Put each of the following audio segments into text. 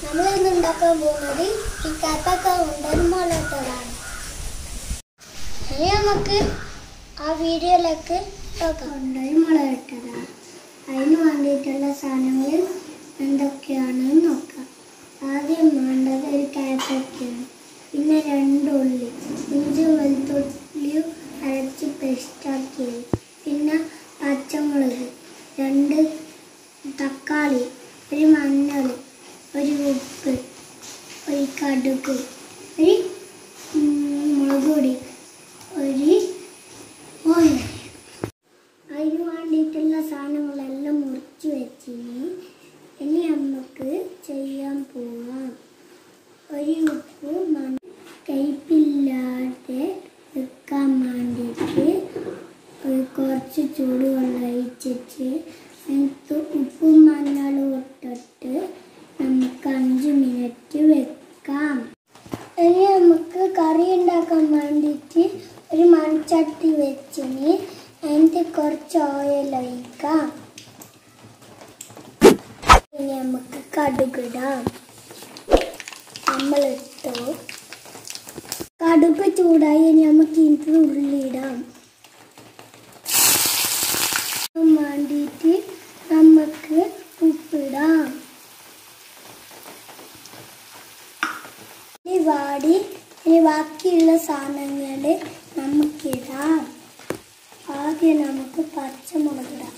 നമ്മൾ ഇന്ന് ഉണ്ടാക്കാൻ പോകുന്നത് ഈ കപ്പൊക്കെ കൊണ്ടൊരു മുളട്ടതാണ് ഇനി നമുക്ക് ആ വീഡിയോയിലേക്ക് കൊണ്ടൊരു മുളകിട്ടതാണ് അതിന് വേണ്ടിയിട്ടുള്ള സാധനങ്ങൾ എന്തൊക്കെയാണെന്ന് നോക്കാം ആദ്യം വേണ്ടത് ഒരു കാപ്പൊക്കെയാണ് പിന്നെ രണ്ട് ഉള്ളി ഇഞ്ചി വെളുത്തുള്ളിയും അരച്ച് പേസ്റ്റാക്കിയത് പിന്നെ പച്ചമുളക് രണ്ട് തക്കാളി ഒരു മഞ്ഞൾ ഒരു ഉപ്പ് ഒരു കടുക് ഒരു ഉം, മുളക് പൊടി ഒരു ഓയിൽ അതിന് വേണ്ടിയിട്ടുള്ള സാധനങ്ങളെല്ലാം മുറിച്ച് വെച്ചിനി ഇനി നമുക്ക് ചെയ്യാൻ പോവാം ഒരു ഉപ്പ് മണ കയ്പില്ലാതെ വെക്കാൻ വേണ്ടിയിട്ട് ഒരു കുറച്ച് ചൂടുവെള്ളം ഒഴിച്ചിട്ട് അതിനകത്ത് ഉപ്പും മഞ്ഞളും ഇട്ടിട്ട് നമുക്ക് അഞ്ച് മിനിറ്റ് വെക്കാം ഇനി നമുക്ക് കറി ഉണ്ടാക്കാൻ വേണ്ടിയിട്ട് ഒരു മൺചട്ടി വെച്ചിന് അതിൻ്റെ കുറച്ച് ഓയിൽ ഒഴിക്കാം ഇനി നമുക്ക് കടുകിടാം നമ്മളിട്ടു കടുക് ചൂടായി ഇനി നമുക്ക് ഇതിന് ഉള്ളിടാം വേണ്ടിയിട്ട് നമുക്ക് ഉപ്പിടാം ഇനി വാടി ഇനി ബാക്കിയുള്ള സാധനങ്ങൾ നമുക്കിടാം ആദ്യം നമുക്ക് പച്ചമുളകിടാം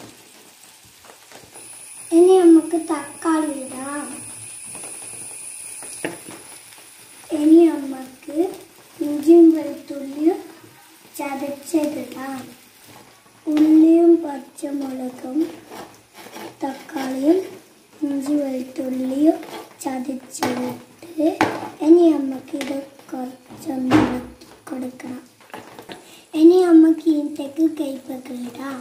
ഇനി നമുക്ക് തക്കാളി ഇടാം ഇനി നമുക്ക് ഇഞ്ചിയും വെളുത്തുള്ളിയും ചതച്ചതിടാം ഉള്ളിയും പച്ചമുളകും തക്കാളിയും ഇഞ്ചി വെളുത്തുള്ളിയും ചതച്ചിട്ട് ഇനി നമുക്ക് ഇത് കുറച്ചൊന്ന് ഇളക്കി കൊടുക്കണം ഇനി നമുക്ക് ഇതിലേക്ക് കൈപ്പൊക്കെ ഇടാം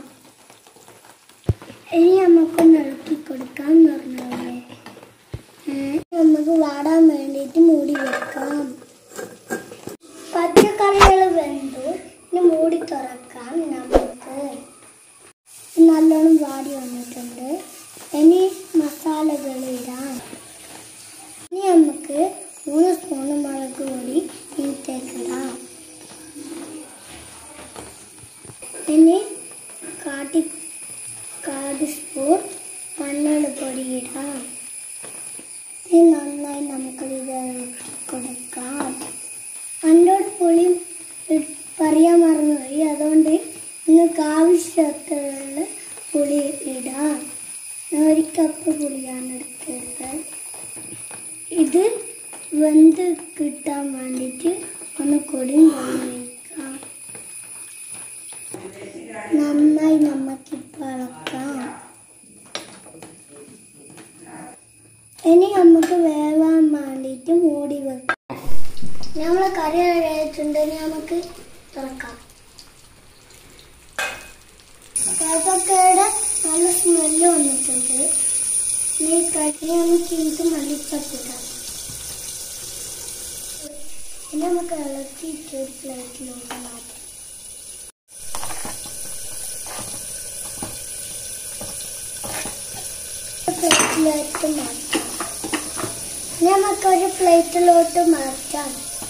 ഇനി നമുക്കൊന്ന് ഇളക്കി കൊടുക്കാം എന്ന് പറഞ്ഞോളേ നമുക്ക് വാടാൻ വേണ്ടിയിട്ട് മൂടി വെക്കാം പച്ചക്കറികൾ വെന്തു ഇനി മൂടി തുറക്കാം നമുക്ക് നല്ലോണം വാടി വന്നിട്ടുണ്ട് ഇനി മസാലകൾ ഇടാം ഇനി നമുക്ക് മൂന്ന് സ്പൂൺ മുളക് പൊടി ഇതിലേക്ക് ഇടാം ഇനി കാട്ടി കാട് സ്പൂൺ മഞ്ഞൾ പൊടി ഇടാം ഇനി നന്നായി നമുക്കിത് കൊടുക്കാം അന്നോട് പുളി ഇ- പറയാൻ മറന്നുപോയി അതുകൊണ്ട് നിങ്ങൾക്ക് ആവശ്യത്തിലുള്ള പുളി ഇടാം ഞാൻ ഒരു കപ്പ് പുളിയാണ് എടുത്തത് ഇത് വെന്ത് കിട്ടാൻ വേണ്ടിയിട്ട് ഒന്ന് കൊടിയും വെള്ളം ഒഴിക്കാം നന്നായി നമുക്കിപ്പോൾ ഇളക്കാം ഇനി നമുക്ക് വേവാൻ വേണ്ടിയിട്ട് മൂടി വെക്കാം നമ്മളെ കറി റെഡിയായിട്ടുണ്ട് ഇനി നമുക്ക് തുറക്കാം കപ്പക്കയുടെ നല്ല സ്മെല്ല് വന്നിട്ടുണ്ട് ഇനി കറി നമുക്ക് ഇത് മല്ലിച്ചപ്പിടാം ഇനി നമുക്ക് ഇളക്കിയിട്ട് ഒരു പ്ലേറ്റിലോട്ട് മാറ്റാം പ്ലേറ്റിലോട്ട് മാറ്റാം ഇനി നമുക്കൊരു പ്ലേറ്റിലോട്ട് മാറ്റാം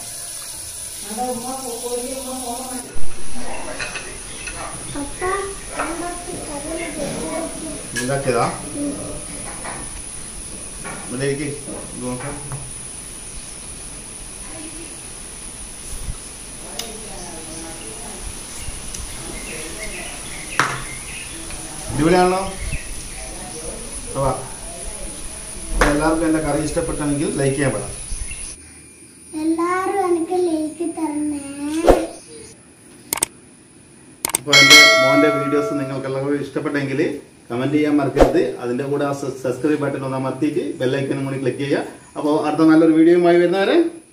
അപ്പ നമുക്ക് കറി റെഡിയാക്കി. ഉണ്ടാക്കിയതാ ഇവിടെ ഇരിക്ക്. ഇത് നോക്കാം അടിപൊളിയാണല്ലോ അവാ എല്ലാവർക്കും എൻ്റെ കറി ഇഷ്ടപ്പെട്ടെങ്കിൽ ലൈക്ക് ചെയ്യാൻ പറയാം എല്ലാരും എനിക്ക് ലേക്ക് തരണേ അപ്പോൾ എൻ്റെ മോൻ്റെ വീഡിയോസ് നിങ്ങൾക്ക് എല്ലാവർക്കും ഇഷ്ടപ്പെട്ടെങ്കിൽ കമൻറ്റ് ചെയ്യാൻ മറക്കരുത് അതിൻ്റെ കൂടെ ആ സബ്സ്ക്രൈബ് ബട്ടൺ ഒന്ന് അമർത്തിയിട്ട് ബെല്ലൈക്കനും കൂടി ക്ലിക്ക് ചെയ്യുക അപ്പോൾ അടുത്ത നല്ലൊരു വീഡിയോയുമായി വരുന്നവരെ